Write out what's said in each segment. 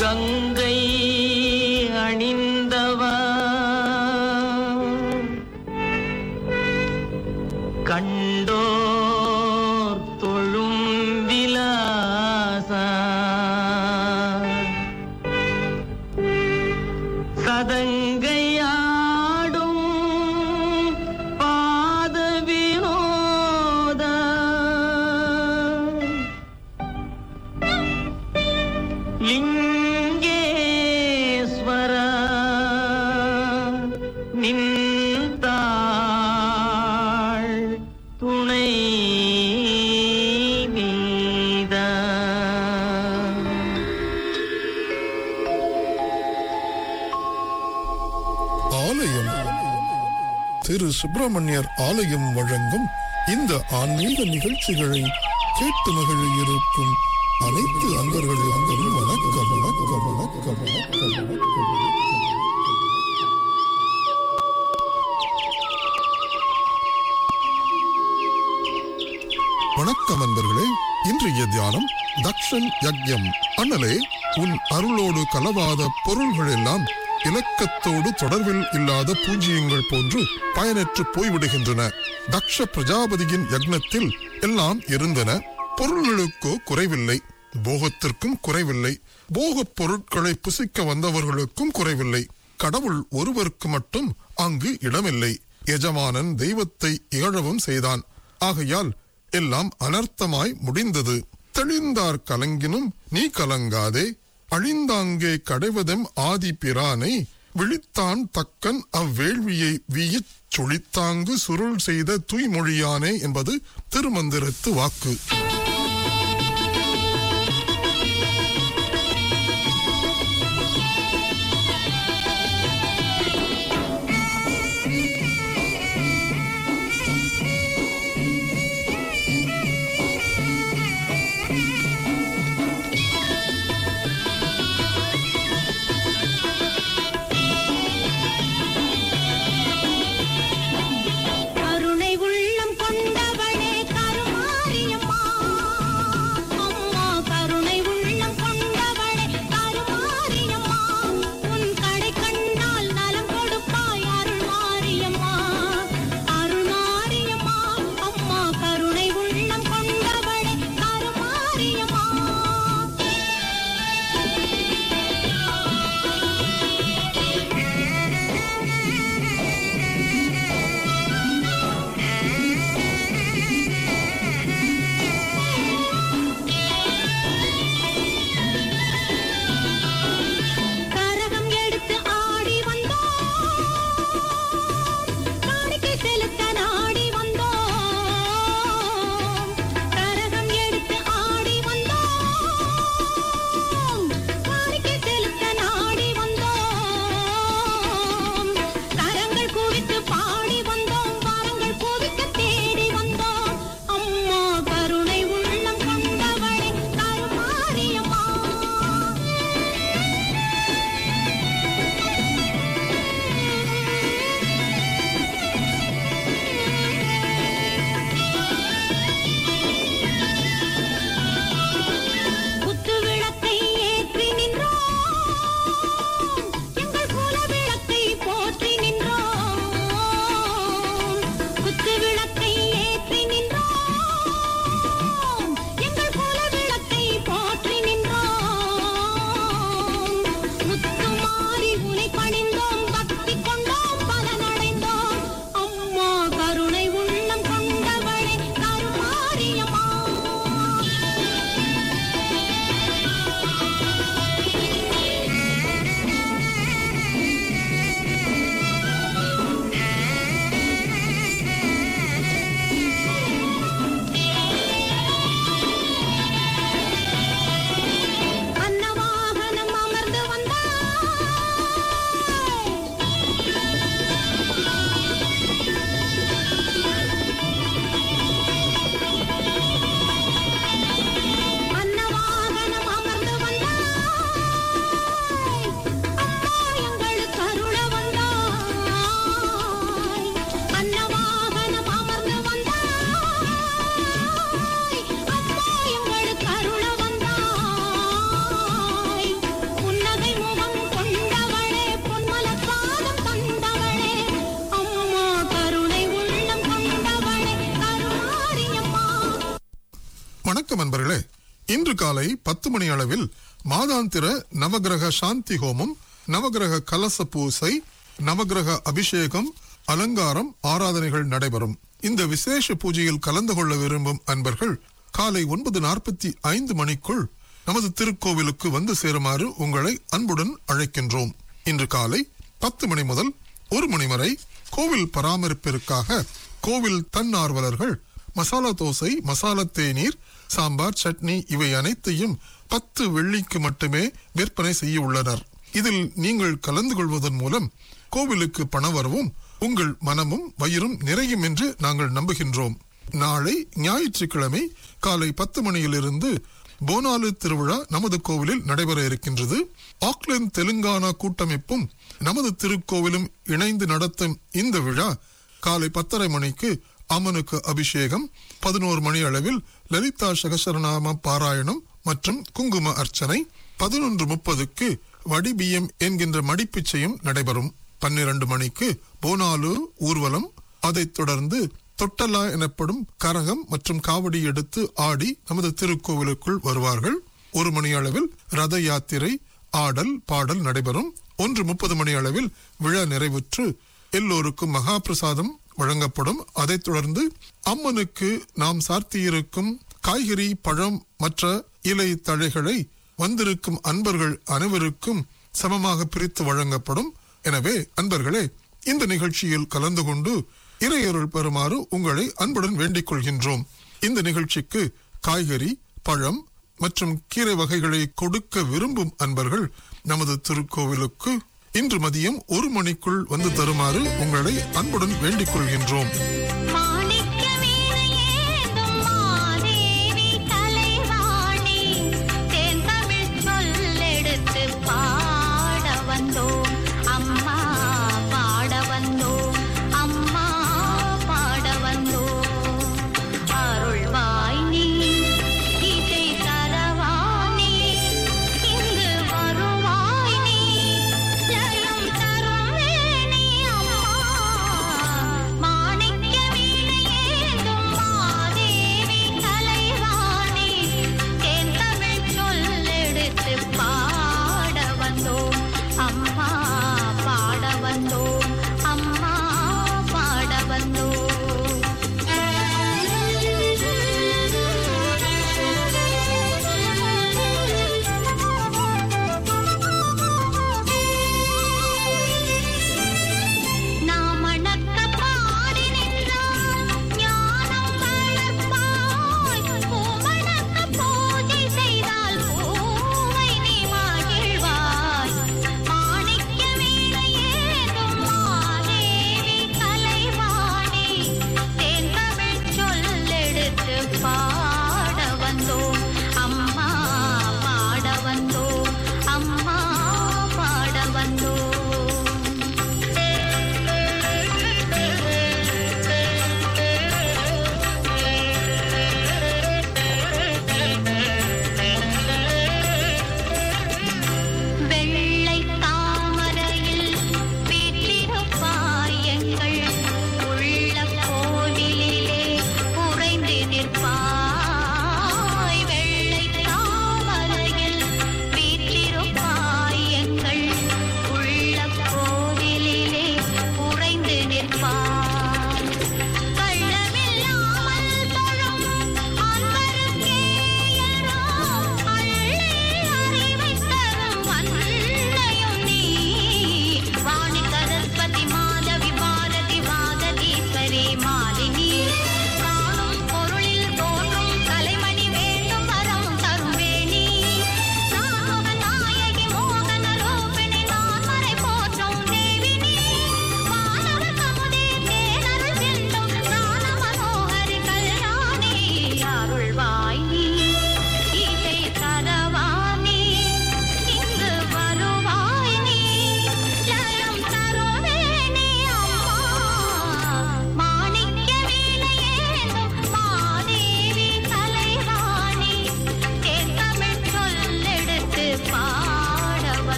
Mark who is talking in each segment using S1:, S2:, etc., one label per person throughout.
S1: கங்கை அணிந்தவா கண்டோர் தொழும் விலாசா சதங்கையாடும் பாத வினோத லிங்கேஸ்வர நின்றாள் துணை நீதா
S2: ஆலயம் திரு சுப்பிரமணியர் ஆலயம் வழங்கும் இந்த ஆன்மீக நிகழ்ச்சிகளை கேட்டு மகிழ இருக்கும் அனைத்து அன்பர்களுக்கும் வணக்கம் வணக்கம் வணக்கம் வணக்கம் வணக்கம் வணக்கம் அன்பர்களே இன்றைய தியானம் தக்ஷன் யக்ஞம் அண்ணலே உன் அருளோடு கலவாத பொருள்கள் எல்லாம் இலக்கத்தோடு தொடர்பில் இல்லாத பூஜ்யங்கள் போன்று பயனற்று போய்விடுகின்றன தக்ஷ பிரஜாபதியின் யக்னத்தில் எல்லாம் இருந்தன பொருள்களுக்கோ குறைவில்லை போகத்திற்கும் குறைவில்லை போகப் பொருட்களை புசிக்க வந்தவர்களுக்கும் குறைவில்லை கடவுள் ஒருவருக்கு மட்டும் அங்கு இடமில்லை எஜமானன் தெய்வத்தை இகழவும் செய்தான் ஆகையால் எல்லாம் அனர்த்தமாய் முடிந்தது தெளிந்தார் கலங்கினும் நீ கலங்காதே அழிந்தாங்கே கடைவதம் ஆதி பிரானை விழித்தான் தக்கன் அவ்வேள்வியை வீயச் சுழித்தாங்கு சுருள் செய்த தூய்மொழியானே என்பது திருமந்திரத்து வாக்கு
S3: கருணை உள்ளம் கொண்டவளே கருமாரியம்மா
S2: இன்று காலை பத்து மணி அளவில் மாதாந்திர நவகிரக சாந்தி ஹோமம் நவகிரக கலச பூசை நவகிரக அபிஷேகம் அலங்காரம் ஆராதனைகள் நடைபெறும் இந்த விசேஷ பூஜையில் கலந்து கொள்ள விரும்பும் அன்பர்கள் காலை ஒன்பது நாற்பத்தி ஐந்து மணிக்குள் நமது திருக்கோவிலுக்கு வந்து சேருமாறு உங்களை அன்புடன் அழைக்கின்றோம் இன்று காலை பத்து மணி முதல் ஒரு மணி வரை கோவில் பராமரிப்பிற்காக கோவில் தன்னார்வலர்கள் மசாலா தோசை மசாலா தேநீர் சாம்பார் சட்னி இவை அனைத்தையும் பத்து வெள்ளிக்கு மட்டுமே விற்பனை செய்ய உள்ளனர் இதில் நீங்கள் கலந்து கொள்வதன் மூலம் கோவிலுக்கு பணவரவும் உங்கள் மனமும் வயிறும் நிறையும் என்று நாங்கள் நம்புகின்றோம் நாளை ஞாயிற்றுக்கிழமை காலை பத்து மணியிலிருந்து போனாலு திருவிழா நமது கோவிலில் நடைபெற இருக்கின்றது ஆக்லாந்து தெலுங்கானா கூட்டமைப்பும் நமது திருக்கோவிலும் இணைந்து நடத்தும் இந்த விழா காலை பத்தரை மணிக்கு அம்மனுக்கு அபிஷேகம் பதினோரு மணி அளவில் லலிதா சகசரநாம பாராயணம் மற்றும் குங்கும அர்ச்சனை பதினொன்று முப்பதுக்கு வடிபியம் என்கின்ற மடிப்பிச்சையும் நடைபெறும் பன்னிரண்டு மணிக்கு போனாலு ஊர்வலம் அதைத் தொடர்ந்து தொட்டலா எனப்படும் கரகம் மற்றும் காவடி எடுத்து ஆடி நமது திருக்கோவிலுக்குள் வருவார்கள் ஒரு மணி அளவில் ரத யாத்திரை ஆடல் பாடல் நடைபெறும் ஒன்று முப்பது மணி அளவில் விழா நிறைவுற்று எல்லோருக்கும் மகா பிரசாதம் வழங்கப்படும் அதைத் தொடர்ந்து அம்மனுக்கு நாம் சார்த்தியிருக்கும் காய்கறி பழம் மற்ற இலை தழைகளை வந்திருக்கும் அன்பர்கள் அனைவருக்கும் சமமாக பிரித்து வழங்கப்படும் எனவே அன்பர்களே இந்த நிகழ்ச்சியில் கலந்து கொண்டு இறையருள் பெறுமாறு உங்களை அன்புடன் வேண்டிக் கொள்கின்றோம் இந்த நிகழ்ச்சிக்கு காய்கறி பழம் மற்றும் கீரை வகைகளை கொடுக்க விரும்பும் அன்பர்கள் நமது திருக்கோவிலுக்கு இன்று மதியம் ஒரு மணிக்குள் வந்து தருமாறு உங்களை அன்புடன் வேண்டிக் கொள்கின்றோம்
S3: மாணிக்க வீணையேந்தும் மாதேவி கலைவாணி தேன்தமிழ் சொல்லெடுத்து பாட வந்தோம் அம்மா பாட வந்தோம் அம்மா பாட வந்தோம் அருள்வாய் நீ இசை தரவானே இங்கு வருவாய் நீ ஜெயம் தரும் வேணி அம்மா மாணிக்க வீணையேந்தும்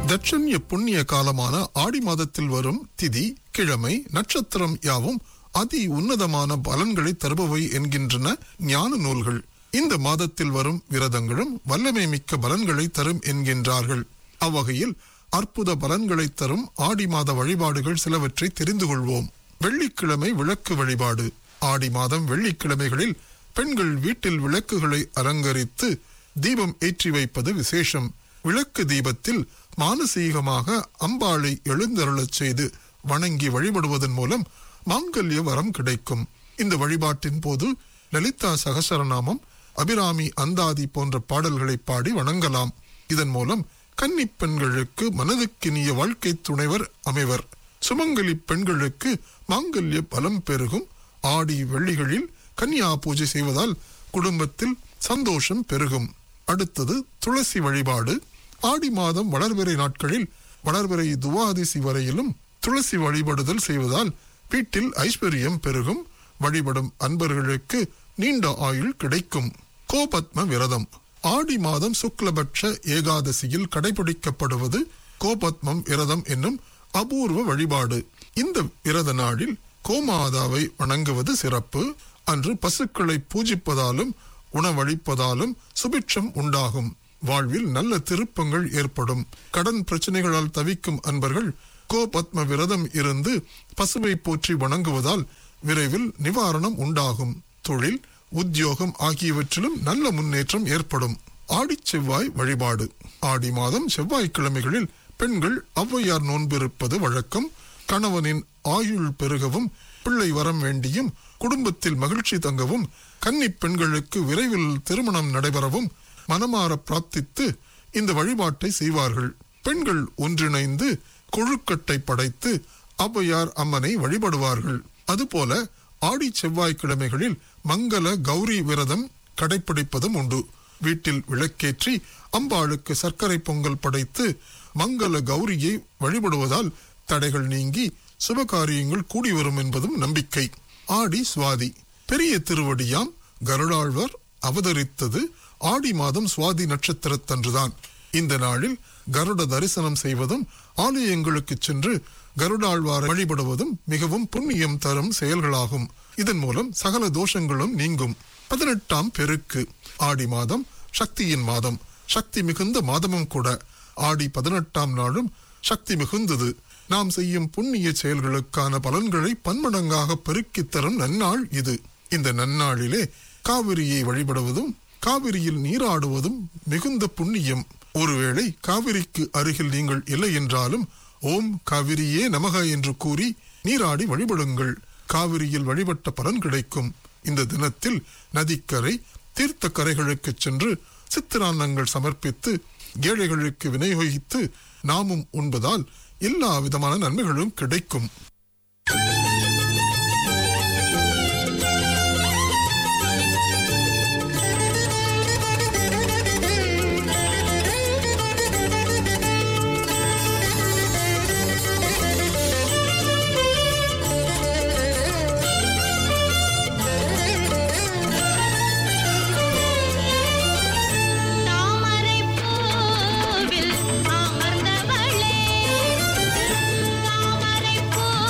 S2: தட்சண்ய புண்ணிய காலமான ஆடி மாதத்தில் வரும் திதி கிழமை நட்சத்திரம் யாவும் அதி உன்னதமான பலன்களை தருபவை என்கின்றன ஞான நூல்கள் இந்த மாதத்தில் வரும் விரதங்களும் வல்லமை மிக்க பலன்களை தரும் என்கின்றார்கள் அவ்வகையில் அற்புத பலன்களை தரும் ஆடி மாத வழிபாடுகள் சிலவற்றை தெரிந்து கொள்வோம் வெள்ளிக்கிழமை விளக்கு வழிபாடு ஆடி மாதம் வெள்ளிக்கிழமைகளில் பெண்கள் வீட்டில் விளக்குகளை அலங்கரித்து தீபம் ஏற்றி வைப்பது விசேஷம் விளக்கு தீபத்தில் மானசீகமாக அம்பாளை எழுந்தருளச் செய்து வணங்கி வழிபடுவதன் மூலம் மாங்கல்ய வரம் கிடைக்கும் இந்த வழிபாட்டின் போது லலிதா சகசரநாமம் அபிராமி அந்தாதி போன்ற பாடல்களை பாடி வணங்கலாம் இதன் மூலம் கன்னி பெண்களுக்கு மனதுக்கினிய வாழ்க்கை துணைவர் அமைவர் சுமங்கலி பெண்களுக்கு மாங்கல்ய பலம் பெருகும் ஆடி வெள்ளிகளில் கன்னியா பூஜை செய்வதால் குடும்பத்தில் சந்தோஷம் பெருகும் அடுத்தது துளசி வழிபாடு ஆடி மாதம் வளர்பிறை நாட்களில் வளர்பிறை துவாதிசி வரையிலும் துளசி வழிபடுதல் செய்வதால் வீட்டில் ஐஸ்வர்யம் பெருகும் வழிபடும் அன்பர்களுக்கு நீண்ட ஆயுள் கிடைக்கும் கோபத்ம விரதம் ஆடி மாதம் சுக்லபட்ச ஏகாதசியில் கடைபிடிக்கப்படுவது கோபத்மம் விரதம் என்னும் அபூர்வ வழிபாடு இந்த விரத நாளில் கோமாதாவை வணங்குவது சிறப்பு அன்று பசுக்களை பூஜிப்பதாலும் உணவளிப்பதாலும் சுபிட்சம் உண்டாகும் வாழ்வில் நல்ல திருப்பங்கள் ஏற்படும் கடன் பிரச்சனைகளால் தவிக்கும் அன்பர்கள் கோபத்ம விரதம் இருந்து பசுவை போற்றி வணங்குவதால் விரைவில் நிவாரணம் உண்டாகும் தொழில் உத்தியோகம் ஆகியவற்றிலும் நல்ல முன்னேற்றம் ஏற்படும் ஆடிச் செவ்வாய் வழிபாடு ஆடி மாதம் செவ்வாய்க்கிழமைகளில் பெண்கள் ஔவையார் நோன்பிருப்பது வழக்கம் கணவனின் ஆயுள் பெருகவும் பிள்ளை வரம் வேண்டியும் குடும்பத்தில் மகிழ்ச்சி தங்கவும் கன்னி பெண்களுக்கு விரைவில் திருமணம் நடைபெறவும் மனமாற பிரார்த்தித்து இந்த வழிபாட்டை செய்வார்கள் பெண்கள் ஒன்றிணைந்து கொழுக்கட்டை படைத்து ஔவையார் அம்மனை வழிபடுவார்கள் அதுபோல ஆடி செவ்வாய்க்கிழமைகளில் மங்கள கௌரி விரதம் கடைப்பிடிப்பதும் உண்டு வீட்டில் விளக்கேற்றி அம்பாளுக்கு சர்க்கரை பொங்கல் படைத்து மங்கள கௌரியை வழிபடுவதால் தடைகள் நீங்கி சுபகாரியங்கள் கூடி வரும் என்பதும் நம்பிக்கை ஆடி சுவாதி பெரிய திருவடியாம் கருடாழ்வார் அவதரித்தது ஆடி மாதம் சுவாதி நட்சத்திரத்தன்றுதான் இந்த நாளில் கருட தரிசனம் செய்வதும் ஆலயங்களுக்கு சென்று கருடாழ்வாரை வழிபடுவதும் மிகவும் புண்ணியம் தரும் செயல்களாகும் இதன் மூலம் சகல தோஷங்களும் நீங்கும் பதினெட்டாம் பெருக்கு ஆடி மாதம் சக்தியின் மாதம் சக்தி மிகுந்த மாதமும் கூட ஆடி பதினெட்டாம் நாளும் சக்தி மிகுந்தது நாம் செய்யும் புண்ணிய செயல்களுக்கான பலன்களை பன்மடங்காக பெருக்கித் தரும் நன்னாள் இது இந்த நன்னாளிலே காவிரியை வழிபடுவதும் காவிரியில் நீராடுவதும் மிகுந்த புண்ணியம் ஒருவேளை காவிரிக்கு அருகில் நீங்கள் இல்லை என்றாலும் ஓம் காவிரியே நமக என்று கூறி நீராடி வழிபடுங்கள் காவிரியில் வழிபட்ட பலன் கிடைக்கும் இந்த தினத்தில் நதிக்கரை தீர்த்த கரைகளுக்கு சென்று சித்திரான்னங்கள் சமர்ப்பித்து ஏழைகளுக்கு விநியோகித்து நாமும் உண்பதால் எல்லா விதமான நன்மைகளும் கிடைக்கும்
S3: தாமரைப் பூவில் அமர்ந்தவளே தாமரைப் பூவில்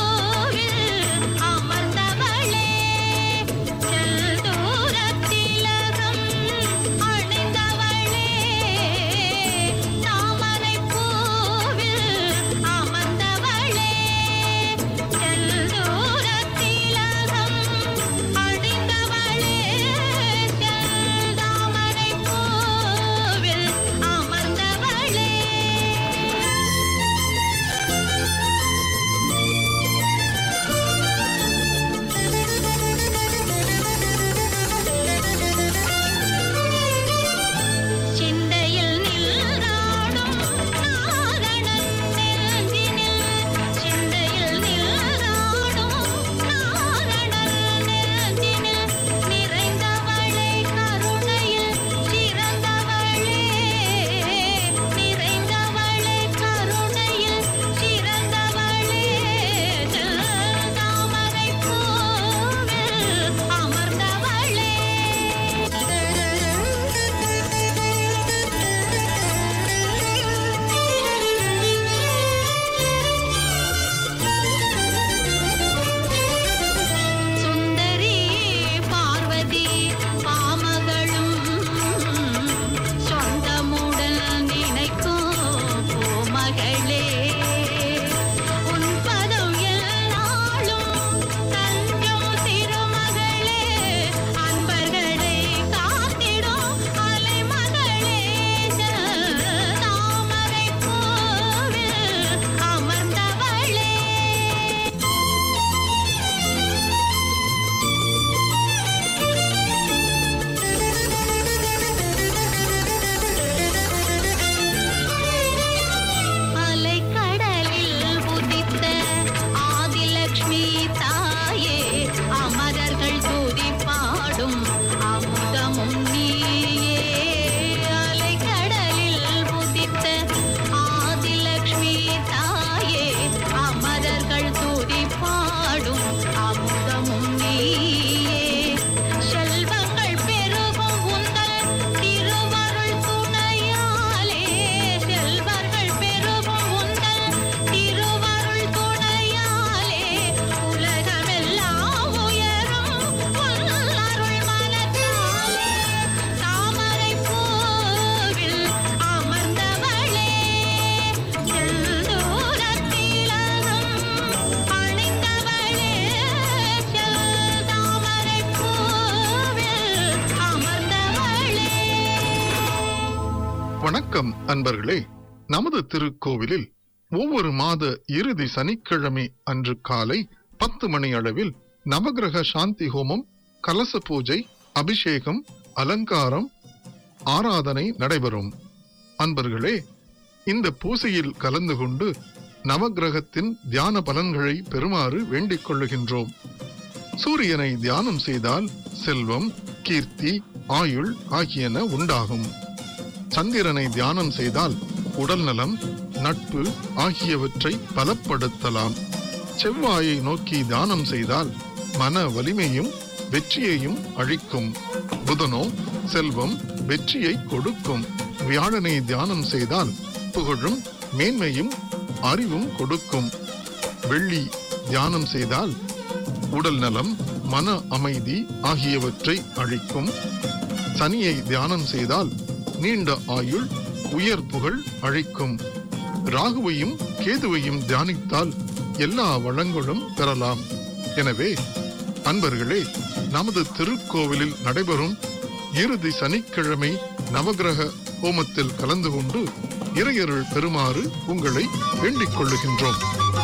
S2: வணக்கம் அன்பர்களே நமது திருக்கோவிலில் ஒவ்வொரு மாத இறுதி சனிக்கிழமை அன்று காலை பத்து மணி அளவில் நவகிரக சாந்தி ஹோமம் கலச பூஜை அபிஷேகம் அலங்காரம் ஆராதனை நடைபெறும் அன்பர்களே இந்த பூசையில் கலந்து கொண்டு நவகிரகத்தின் தியான பலன்களை பெறுமாறு வேண்டிக் கொள்ளுகின்றோம் சூரியனை தியானம் செய்தால் செல்வம் கீர்த்தி ஆயுள் ஆகியன உண்டாகும் சந்திரனை தியானம் செய்தால் உடல் நலம் நட்பு ஆகியவற்றை பலப்படுத்தலாம் செவ்வாயை நோக்கி தியானம் செய்தால் மன வலிமையும் வெற்றியையும் அழிக்கும் புதனோ செல்வம் வெற்றியை கொடுக்கும் வியாழனை தியானம் செய்தால் புகழும் மேன்மையும் அறிவும் கொடுக்கும் வெள்ளி தியானம் செய்தால் உடல் நலம் மன அமைதி ஆகியவற்றை அழிக்கும் சனியை தியானம் செய்தால் நீண்ட ஆயுள் உயர் புகழ் அழிக்கும் ராகுவையும் கேதுவையும் தியானித்தால் எல்லா வளங்களும் பெறலாம் எனவே அன்பர்களே நமது திருக்கோவிலில் நடைபெறும் இறுதி சனிக்கிழமை நவகிரக ஹோமத்தில் கலந்து கொண்டு இறையருள் பெறுமாறு உங்களை வேண்டிக் கொள்ளுகின்றோம்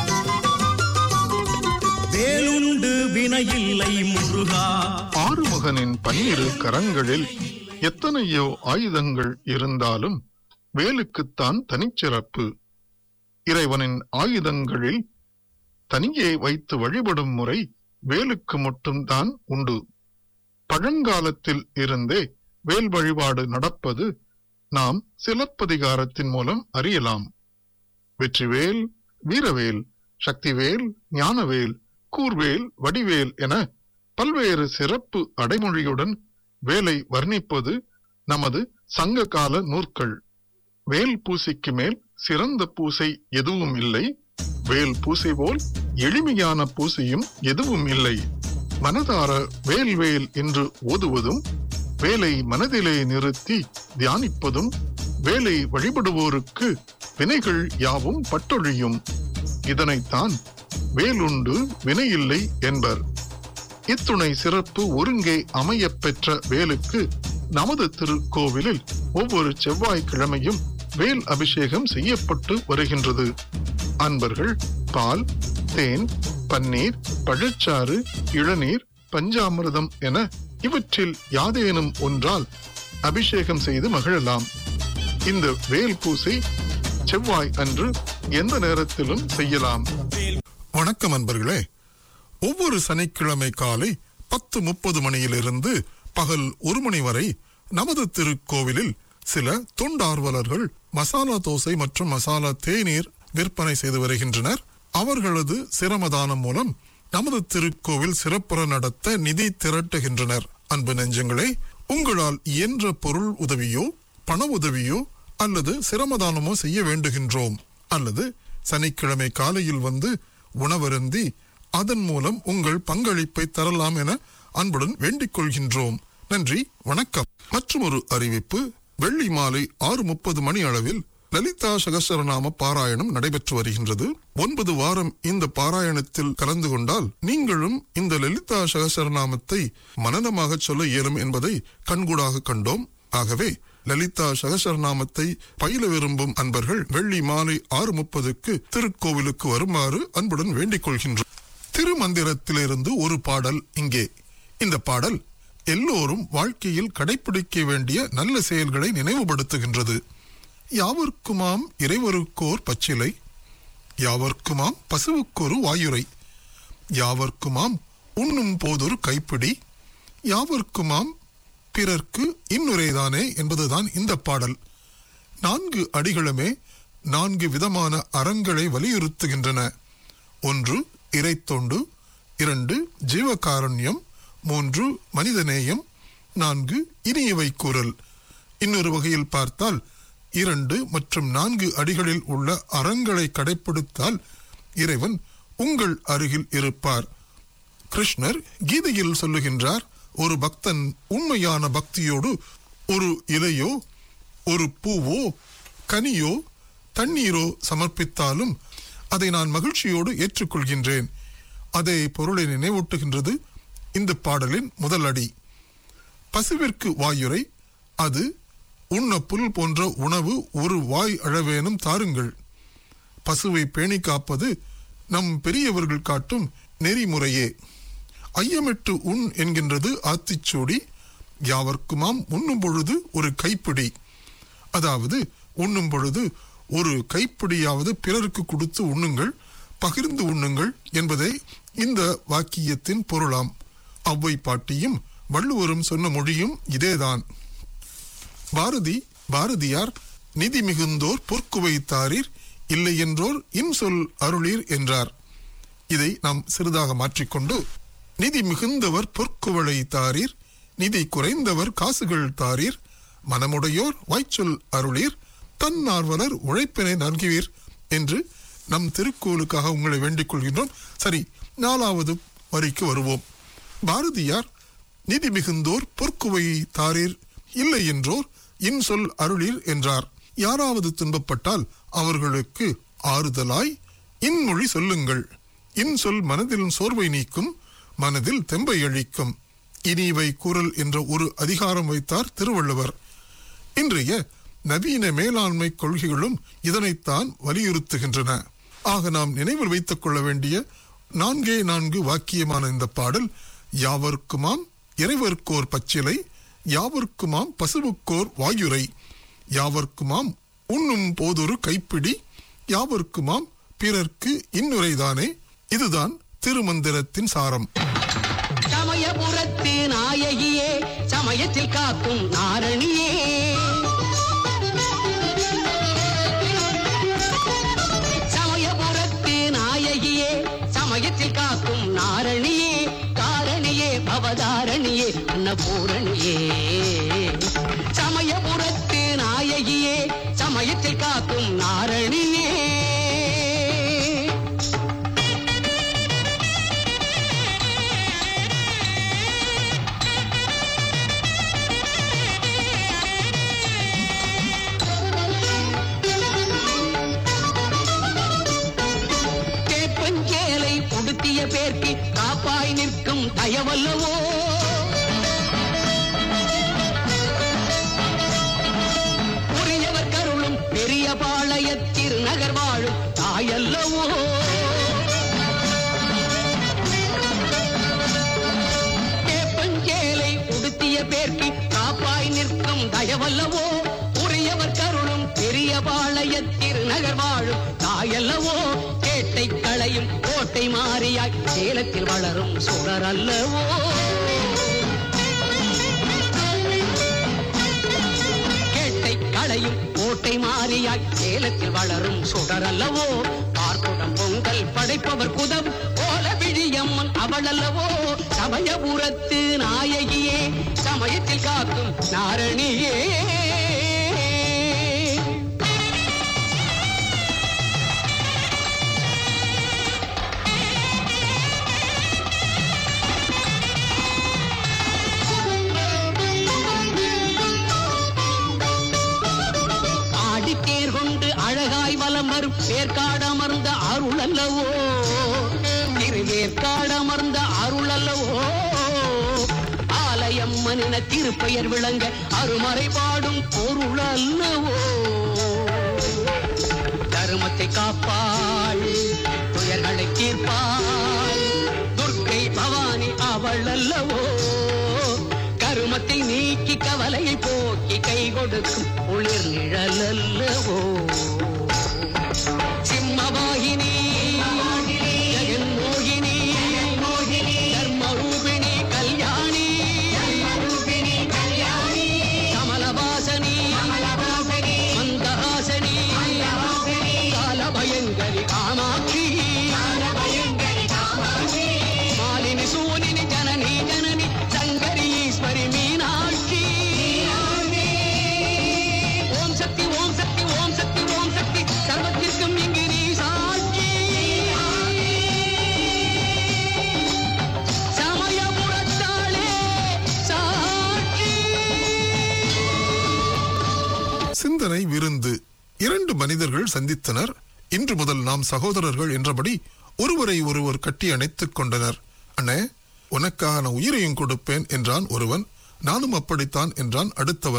S4: வேலுண்டு வினையில்லை முருகா
S2: ஆறுமுகனின் பன்னிரு கரங்களில் எத்தனையோ ஆயுதங்கள் இருந்தாலும் வேலுக்குத்தான் தனிச்சிறப்பு இறைவனின் ஆயுதங்களில் தனியே வைத்து வழிபடும் முறை வேலுக்கு மட்டும்தான் உண்டு பழங்காலத்தில் இருந்தே வேல் வழிபாடு நடப்பது நாம் சிலப்பதிகாரத்தின் மூலம் அறியலாம் வெற்றிவேல் வீரவேல் சக்திவேல் ஞானவேல் கூர்வேல் வடிவேல் என பல்வேறு சிறப்பு அடைமொழியுடன் வேலை வர்ணிப்பது நமது சங்க கால நூற்கள் வேல் பூசைக்கு மேல் சிறந்த பூசை எதுவும் இல்லை வேல் பூசை போல் எளிமையான பூசையும் எதுவும் இல்லை மனதார வேல் வேல் என்று ஓதுவதும் வேலை மனதிலே நிறுத்தி தியானிப்பதும் வேலை வழிபடுவோருக்கு வினைகள் யாவும் பட்டொழியும் இதனைத்தான் வேலுண்டு வினையில்லை என்பர் இத்துணை சிறப்பு ஒருங்கே அமையப் பெற்ற வேலுக்கு நமது திருக்கோவிலில் ஒவ்வொரு செவ்வாய்க்கிழமையும் வேல் அபிஷேகம் செய்யப்பட்டு வருகின்றது அன்பர்கள் பால் தேன் பன்னீர் பழச்சாறு இளநீர் பஞ்சாமிர்தம் என இவற்றில் யாதேனும் ஒன்றால் அபிஷேகம் செய்து மகிழலாம் இந்த வேல் பூசை செவ்வாய் அன்று எந்த நேரத்திலும் செய்யலாம் வணக்கம் அன்பர்களே ஒவ்வொரு சனிக்கிழமை காலை பத்து முப்பது மணியிலிருந்து பகல் ஒரு மணி வரை நமது திருக்கோவிலில் சில தொண்டார்வலர்கள் மசாலா தோசை மற்றும் மசாலா தேநீர் விற்பனை செய்து வருகின்றனர் அவர்களது சிரமதானம் மூலம் நமது திருக்கோவில் சிறப்புற நடத்த நிதி திரட்டுகின்றனர் அன்பு நெஞ்சங்களே உங்களால் இயன்ற பொருள் உதவியோ பண உதவியோ அல்லது சிரமதானமோ செய்ய வேண்டுகின்றோம் அல்லது சனிக்கிழமை காலையில் வந்து உணவருந்தி அதன் மூலம் உங்கள் பங்களிப்பை தரலாம் என அன்புடன் வேண்டிக் கொள்கின்றோம் நன்றி வணக்கம் மற்றும் ஒரு அறிவிப்பு வெள்ளி மாலை ஆறு முப்பது மணி அளவில் லலிதா சகசரநாம பாராயணம் நடைபெற்று வருகின்றது ஒன்பது வாரம் இந்த பாராயணத்தில் கலந்து கொண்டால் நீங்களும் இந்த லலிதா சகசரநாமத்தை மனனமாக சொல்ல இயலும் என்பதை கண்கூடாக கண்டோம் ஆகவே லலிதா சகசரநாமத்தை பயில விரும்பும் அன்பர்கள் வெள்ளி மாலை ஆறு முப்பதுக்கு திருக்கோவிலுக்கு வருமாறு அன்புடன் வேண்டிக் கொள்கின்றோம் திருமந்திரத்திலிருந்து ஒரு பாடல் இங்கே இந்த பாடல் எல்லோரும் வாழ்க்கையில் கடைபிடிக்க வேண்டிய நல்ல செயல்களை நினைவுபடுத்துகின்றது யாவர்க்குமாம் இறைவருக்கோர் பச்சிலை யாவர்க்குமாம் பசுவுக்கொரு வாயுரை யாவர்க்குமாம் உண்ணும் போதொரு கைப்பிடி யாவர்க்குமாம் பிறர்க்கு இன்னுரைதானே என்பதுதான் இந்த பாடல் நான்கு அடிகளுமே நான்கு விதமான அறங்களை வலியுறுத்துகின்றன ஒன்று இறைத்தொண்டு இரண்டு ஜீவகாருண்யம் மூன்று மனிதநேயம் நான்கு இனியவை கூறல் இன்னொரு வகையில் பார்த்தால் இரண்டு மற்றும் நான்கு அடிகளில் உள்ள அறங்களை கடைப்பிடித்தால் இறைவன் உங்கள் அருகில் இருப்பார் கிருஷ்ணர் கீதையில் சொல்லுகின்றார் ஒரு பக்தன் உண்மையான பக்தியோடு ஒரு இலையோ ஒரு பூவோ கனியோ தண்ணீரோ சமர்ப்பித்தாலும் அதை நான் மகிழ்ச்சியோடு ஏற்றுக்கொள்கின்றேன் அதே பொருளை நினைவூட்டுகின்றது இந்த பாடலின் முதல் அடி பசுவிற்கு வாயுரை அது உண்ண புல் போன்ற உணவு ஒரு வாய் அழவேனும் தாருங்கள் பசுவை பேணி காப்பது நம் பெரியவர்கள் காட்டும் நெறிமுறையே ஐயமிட்டு உண் என்கின்றது ஆத்திச்சூடி யாவர்க்குமாம் உண்ணும் பொழுது ஒரு கைப்பிடி அதாவது உண்ணும் பொழுது ஒரு கைப்பிடியாவது பிறருக்கு கொடுத்து உண்ணுங்கள் பகிர்ந்து உண்ணுங்கள் என்பதே இந்த வாக்கியத்தின் பொருளாம் அவ்வை பாட்டியும் வள்ளுவரும் சொன்ன மொழியும் இதேதான் பாரதி பாரதியார் நிதி மிகுந்தோர் பொற்குவைத்தாரீர் இல்லை என்றோர் இன்சொல் அருளீர் என்றார் இதை நாம் சிறிதாக மாற்றிக்கொண்டு நிதி மிகுந்தவர் பொற்குவளை தாரீர் நிதி குறைந்தவர் காசுகள் தாரீர் மனமுடையோர் வாய்ச்சொல் அருளீர் தன்னார்வலர் உழைப்பினை நல்குவீர் என்று நம் திருக்கோளுக்காக உங்களை வேண்டிக் கொள்கின்றோம் சரி நாலாவது வரிக்கு வருவோம் பாரதியார் நிதி மிகுந்தோர் பொற்குவை தாரீர் இல்லை என்றோர் இன்சொல் அருளீர் என்றார் யாராவது துன்பப்பட்டால் அவர்களுக்கு ஆறுதலாய் இன்மொழி சொல்லுங்கள் இன்சொல் மனதில் சோர்வை நீக்கும் மனதில் தெம்பை அளிக்கும் இனிவை கூறல் என்ற ஒரு அதிகாரம் வைத்தார் திருவள்ளுவர் இன்றைய நவீன மேலாண்மை கொள்கைகளும் இதனைத்தான் வலியுறுத்துகின்றன ஆக நாம் நினைவில் வைத்துக் கொள்ள வேண்டிய நான்கே நான்கு வாக்கியமான இந்த பாடல் யாவர்க்குமாம் இறைவர்க்கோர் பச்சிலை யாவர்க்குமாம் பசுவுக்கோர் வாயுரை யாவர்க்குமாம் உண்ணும் போதொரு கைப்பிடி யாவர்க்குமாம் பிறர்க்கு இன்னுரைதானே இதுதான் திருமந்திரத்தின் சாரம்
S5: சமயபுரத்து நாயகியே சமயத்தில் காக்கும் நாரணியே சமயபுரத்து நாயகியே சமயத்தில் காக்கும் நாரணியே காரணியே பவதாரணியே அன்னபூரணியே சமயபுரத்து நாயகியே சமயத்தில் காக்கும் நாரணியே கேப்பஞ்சேலை உடுத்திய பேர்க்கு காப்பாய் நிற்கும் தயவல்லவோ உரியவர் கருளும் பெரிய பாளைய திருநகர் வாழும் தாயல்லவோ கேப்பஞ்சேலை உடுத்திய பேர்க்கு காப்பாய் நிற்கும் தயவல்லவோ உரியவர் கருளும் பெரிய பாளைய திருநகர் வாழும் தாயல்லவோ கேட்டை களையும் கோட்டை மாறியாய் சேலத்தில் வளரும் சுடர் அல்லவோ கேட்டை களையும் கோட்டை மாறியாய் சேலத்தில் வளரும் சுடர் அல்லவோ பார்க்குடம் பொங்கல் படைப்பவர் குதம் ஓல விழியம்மன் அவள் அல்லவோ சமயபுரத்து நாயகியே சமயத்தில் காக்கும் நாரணியே ஆடித்தேர் கொண்டு அழகாய் வலம் வரும் வேர்க்காடமர்ந்த அருள் அல்லவோ திருவேற்காடமர்ந்த அருள் அல்லவோ ஆலயம் மனித திருப்பெயர் விளங்க அருமறை பாடும் பொருள் அல்லவோ தருமத்தை காப்பாள் துயர்களை தீர்ப்பாள் துர்க்கை பவானி அவள் அல்லவோ கருமத்தை நீக்கி கவலையை போக்கி கை கொடுக்கும் குளிர் நிழல் அல்லவோ சிம்மவாகினி ஜெகன்மோகினி தர்மரூபிணி கல்யாணி கமலவாசனி மந்தஹாசனி காலபயங்கரி காமாட்சி மாலினி சூலினி ஜனனி ஜனனி சங்கரி ஈஸ்வரி மீனாட்சி ஓம் சக்தி ஓம் சக்தி ஓம் சக்தி ஓம் சக்தி சர்வத்திற்கும் இங்கு நீ சாட்சி சமயபுரத்தாளே சாட்சி
S2: சிந்தனை விருந்து இரண்டு மனிதர்கள் சந்தித்தனர் இன்று முதல் நாம் சகோதரர்கள் என்றபடி ஒருவரை ஒருவர் கட்டி அணைத்துக் கொண்டனர் அண்ணே உனக்காக நான் உயிரையும் கொடுப்பேன் என்றான் ஒருவன் நானும் அப்படித்தான் என்றான் அடுத்தவன்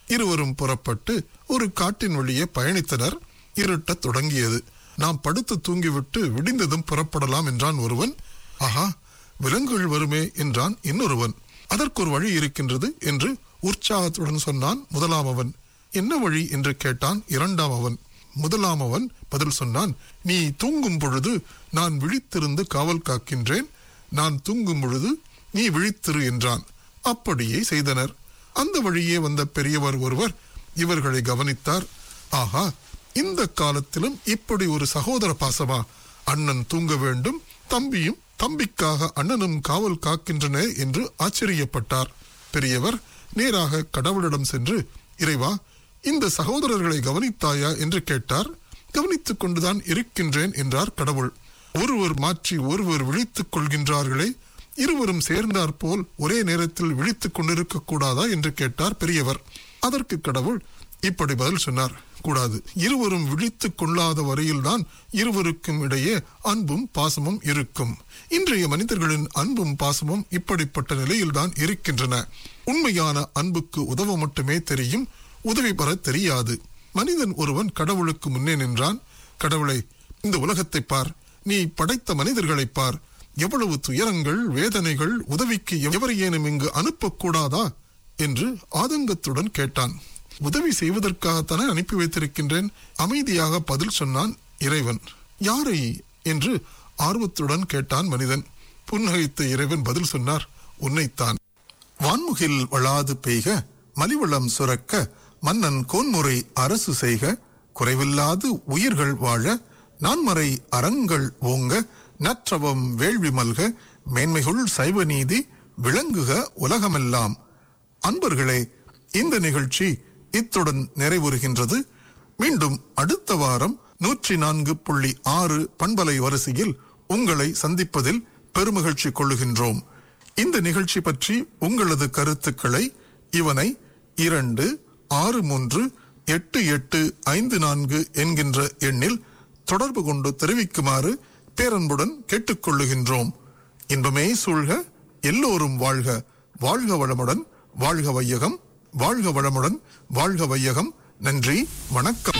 S2: இருவரும் புறப்பட்டு ஒரு காட்டின் வழியே பயணித்தனர் இருட்டத் தொடங்கியது நாம் படுத்து தூங்கிவிட்டு விடிந்ததும் புறப்படலாம் என்றான் ஒருவன் ஆஹா விலங்குகள் வருமே என்றான் இன்னொருவன் அதற்கு ஒரு வழி இருக்கின்றது என்று உற்சாகத்துடன் சொன்னான் முதலாம் அவன் என்ன வழி என்று கேட்டான் இரண்டாம் அவன் முதலாம் அவன் பதில் சொன்னான் நீ தூங்கும் பொழுது நான் விழித்திருந்து காவல் காக்கின்றேன் நான் தூங்கும் பொழுது நீ விழித்திரு என்றான் அப்படியே செய்தனர் அந்த வழியே வந்த பெரியவர் ஒருவர் இவர்களை கவனித்தார் ஆஹா இந்த காலத்திலும் இப்படி ஒரு சகோதர பாசமா அண்ணன் தூங்க வேண்டும் தம்பியும் தம்பிக்காக அண்ணனும் காவல் காக்கின்றன என்று ஆச்சரியப்பட்டார் பெரியவர் நேராக கடவுளிடம் சென்று இறைவா இந்த சகோதரர்களை கவனித்தாயா என்று கேட்டார் கவனித்துக் கொண்டுதான் இருக்கின்றேன் என்றார் கடவுள் ஒருவர் மாற்றி ஒருவர் விழித்துக் கொள்கின்றார்களே இருவரும் சேர்ந்தாற் போல் ஒரே நேரத்தில் விழித்துக் கொண்டிருக்க கூடாதா என்று கேட்டார் பெரியவர் அதற்கு கடவுள் இப்படி பதில் சொன்னார் கூடாது இருவரும் விழித்துக் கொள்ளாத வரையில்தான் இருவருக்கும் இடையே அன்பும் பாசமும் இருக்கும் இன்றைய மனிதர்களின் அன்பும் பாசமும் இப்படிப்பட்ட நிலையில்தான் இருக்கின்றன உண்மையான அன்புக்கு உதவ மட்டுமே தெரியும் உதவி பெற தெரியாது மனிதன் ஒருவன் கடவுளுக்கு முன்னே நின்றான் கடவுளை இந்த உலகத்தை பார் நீ படைத்த மனிதர்களை பார் எவ்வளவு துயரங்கள் வேதனைகள் உதவிக்கு எவரையேனும் இங்கு அனுப்பக்கூடாதா என்று ஆதங்கத்துடன் கேட்டான் உதவி செய்வதற்காகத்தானே அனுப்பி வைத்திருக்கின்றேன் அமைதியாக பதில் சொன்னான் இறைவன் யாரை என்று ஆர்வத்துடன் கேட்டான் மனிதன் புன்னகைத்த இறைவன் பதில் சொன்னார் உன்னைத்தான் வான்முகில் வளாது பெய்க மலிவளம் சுரக்க மன்னன் கோன்முறை அரசு செய்க குறைவில்லாது உயிர்கள் வாழ நான்மறை அறங்கள் ஓங்க நற்றவம் வேள்வி மல்க மேன்மைகுள் சைவ நீதி விளங்குக உலகமெல்லாம் அன்பர்களே இந்த நிகழ்ச்சி இத்துடன் நிறைவுறுகின்றது மீண்டும் அடுத்த வாரம் நூற்றி நான்கு புள்ளி ஆறு பண்பலை வரிசையில் உங்களை சந்திப்பதில் பெருமகிழ்ச்சி கொள்ளுகின்றோம் இந்த நிகழ்ச்சி பற்றி உங்களது கருத்துக்களை இவனை இரண்டு ஆறு மூன்று எட்டு எட்டு ஐந்து நான்கு என்கின்ற எண்ணில் தொடர்பு கொண்டு தெரிவிக்குமாறு பேரன்புடன் கேட்டுக்கொள்ளுகின்றோம் இன்பமே சூழ்க எல்லோரும் வாழ்க வாழ்க வளமுடன் வாழ்க வையகம் வாழ்க வளமுடன் வாழ்க வையகம் நன்றி வணக்கம்